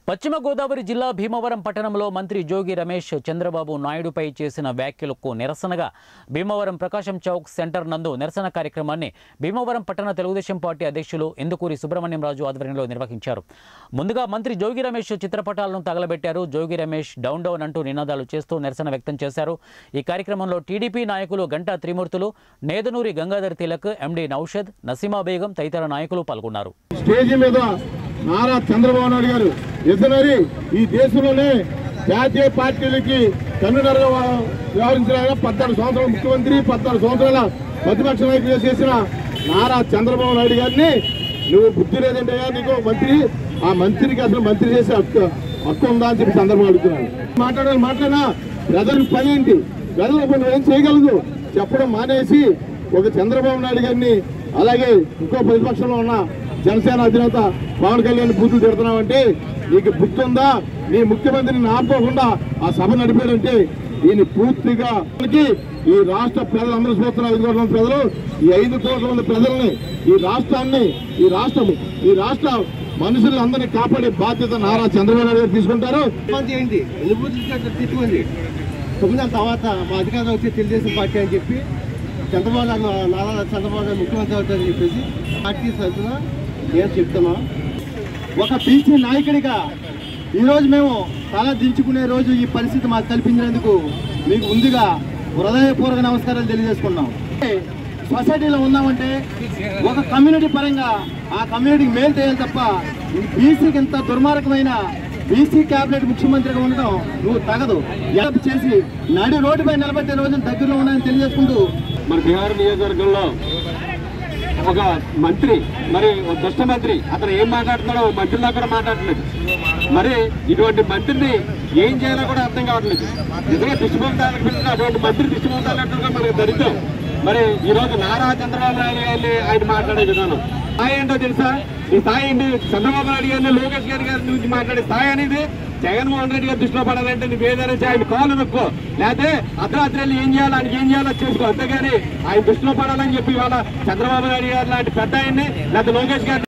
పశ్చిమ గోదావరి జిల్లా భీమవరం పట్టణంలో మంత్రి జోగి రమేష్ చంద్రబాబు నాయుడుపై చేసిన వ్యాఖ్యలకు నిరసనగా భీమవరం ప్రకాశం చౌక్ సెంటర్ నందు నిరసన కార్యక్రమాన్ని భీమవరం పట్టణ తెలుగుదేశం పార్టీ అధ్యక్షులు ఎందుకూరి సుబ్రహ్మణ్యం రాజు ఆధ్వర్యంలో నిర్వహించారు ముందుగా మంత్రి జోగి రమేష్ చిత్రపటాలను తగలబెట్టారు జోగి రమేష్ డౌన్ డౌన్ అంటూ నినాదాలు చేస్తూ నిరసన వ్యక్తం చేశారు ఈ కార్యక్రమంలో టీడీపీ నాయకులు గంటా త్రిమూర్తులు నేదనూరి గంగాధర్ తిలక్ ఎండి నౌషద్ నసీమా బేగం తదితర నాయకులు పాల్గొన్నారు స్టేజీ మీద నారా చంద్రబాబు నాయుడు గారు ఎదునరి ఈ దేశంలోనే జాతీయ పార్టీలకి కన్వీనర్గా వ్యవహరించిన ఆయన పద్నాలుగు సంవత్సరాల ముఖ్యమంత్రి పద్నాలుగు సంవత్సరాల ప్రతిపక్ష నాయకులు చేసిన నారా చంద్రబాబు నాయుడు గారిని నువ్వు బుద్ధి లేదంటే నీకు మంత్రి ఆ మంత్రికి అసలు మంత్రి చేసే హక్కు హక్కు ఉందా అని చెప్పి సందర్భం అడుగుతున్నాను మాట్లాడాలి మాట్లాడినా ప్రజలకు పని ఏంటి ప్రజలకు నువ్వు ఏం చేయగలదు చెప్పడం మానేసి ఒక చంద్రబాబు నాయుడు గారిని అలాగే ఇంకో ప్రతిపక్షంలో ఉన్న జనసేన అధినేత పవన్ కళ్యాణ్ బూతులు తిడుతున్నావంటే నీకు బుద్ధి ఉందా నీ ముఖ్యమంత్రిని ఆపుకోకుండా ఆ సభ నడిపాడంటే దీన్ని పూర్తిగా ఈ రాష్ట్ర ప్రజలందరూ చూస్తున్న ఐదు కోట్ల మంది ప్రజలు ఈ ఐదు కోట్ల మంది ప్రజల్ని ఈ రాష్ట్రాన్ని ఈ రాష్ట్రం ఈ రాష్ట్ర మనుషులందరినీ కాపాడే బాధ్యత నారా చంద్రబాబు నాయుడు గారు తీసుకుంటారు ముఖ్యమంత్రి ఏంటి ఎన్ని బూతులు తిట్టుకుంది తొమ్మిది తర్వాత మా అధికారం వచ్చి తెలుగుదేశం పార్టీ అని చెప్పి చంద్రబాబు నాయుడు నారా చంద్రబాబు నాయుడు ముఖ్యమంత్రి అవుతారని చెప్పేసి పార్టీ తరఫున నేను చెప్తున్నా ఒక బీసీ నాయకుడిగా ఈరోజు మేము తల దించుకునే రోజు ఈ పరిస్థితి మాకు కల్పించినందుకు మీకు ముందుగా హృదయపూర్వక నమస్కారాలు తెలియజేసుకున్నాం సొసైటీలో ఉన్నామంటే ఒక కమ్యూనిటీ పరంగా ఆ కమ్యూనిటీకి మేలు చేయాలి తప్ప బీసీకి ఇంత దుర్మార్గమైన బీసీ క్యాబినెట్ ముఖ్యమంత్రిగా ఉండడం నువ్వు తగదు ఎలా చేసి నడి రోడ్డుపై నిలబెట్టే రోజులు దగ్గరలో ఉన్నాయని తెలియజేసుకుంటూ మన బీహార్ నియోజకవర్గంలో ఒక మంత్రి మరి ఒక దుష్ట మంత్రి అతను ఏం మాట్లాడుతున్నాడో మంత్రిలా కూడా మాట్లాడలేదు మరి ఇటువంటి మంత్రిని ఏం చేయాలో కూడా అర్థం కావట్లేదు నిజంగా దుష్టిపోతానికి పిల్లలు అటువంటి మంత్రి దుష్టిపోతానట్టుగా మనకు దరిద్రం మరి ఈ రోజు నారా చంద్రబాబు నాయుడు గారిని ఆయన మాట్లాడే విధానం స్థాయి ఏంటో తెలుసా ఈ స్థాయి ఏంటి చంద్రబాబు నాయుడు గారిని లోకేష్ గారి గారి గురించి మాట్లాడే స్థాయి అనేది జగన్మోహన్ రెడ్డి గారు దృష్టిలో పడాలంటే నువ్వు ఏదైనా చేయి, ఆయన కాలు నొక్కో లేకపోతే అర్ధరాత్రి వెళ్ళి ఏం చేయాలి ఆయనకి ఏం చేయాలో చేసుకో అంతేగాని ఆయన దృష్టిలో పడాలని చెప్పి ఇవాళ చంద్రబాబు నాయుడు గారు లాంటి పెద్ద ఆయన్ని లేకపోతే లోకేష్ గారు